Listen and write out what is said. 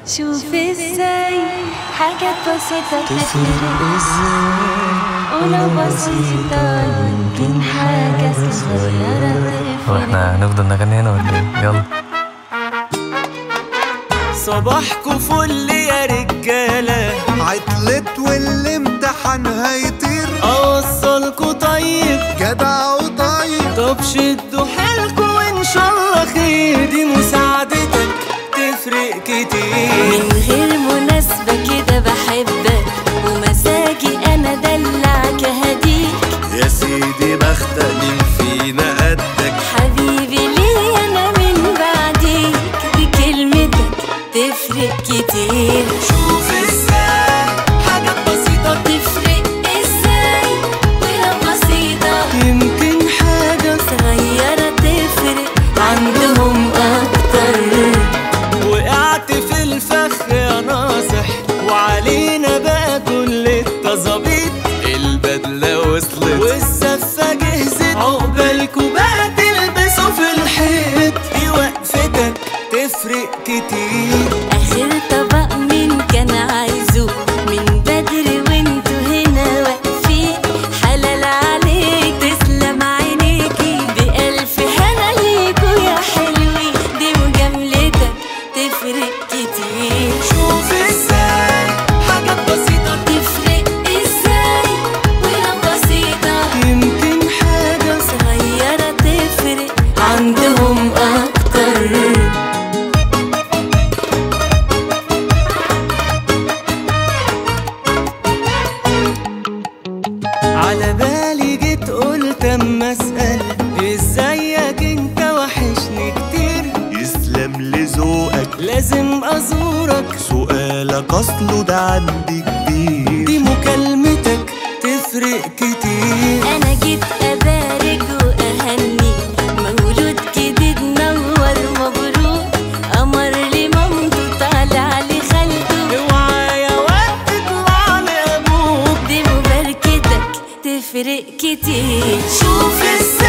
شوف ازاي حاجات بسيطة تفرق ازاي ولو بسيطة يمكن حاجة صغيرة هو تفرق احنا هنفضل نغني هنا ولا ايه؟ يلا صباحكوا فل يا رجالة عطلت والامتحان هيطير أوصلكوا طيب جدع وطيب طب شدوا حيلكوا وإن شاء الله خير دي مساعدتك تفرق كتير من غير مناسبة كده بحبك ومزاجي أنا دلعك هديك يا سيدي بختك مين فينا قدك حبيبي ليه أنا من بعديك بكلمتك تفرق كتير شوف ازاي حاجات بسيطة تفرق ازاي ولو بسيطة يمكن حاجة صغيرة تفرق عندهم أكتر وقعت في الفخ يا ناصح وعلينا بقى كل التظابيط البدلة وصلت والزفة جهزت عقبالكوا بقى تلبسوا في الحيط دي وقفتك تفرق كتير آخر طبق مين كان عايزه من بدري وانتوا هنا واقفين حلال عليك تسلم عينيكي بألف هنا ليكوا يا حلوين دي مجاملتك تفرق كتير شوف ازاي حاجات بسيطة تفرق ازاي ولو بسيطة يمكن حاجة صغيرة تفرق عندهم أكتر على بالي جيت قلت اما اسأل ازيك انت وحشني كتير يسلم لذوقك لازم ازورك سؤالك اصله ده عندي كبير دي مكالمتك تفرق كتير أنا جيت أبارك وأهني مولود جديد نور مبروك قمر لي مامته طالع لي خالته اوعى يا واد تطلع لابوك دي مباركتك تفرق كتير شوف ازاي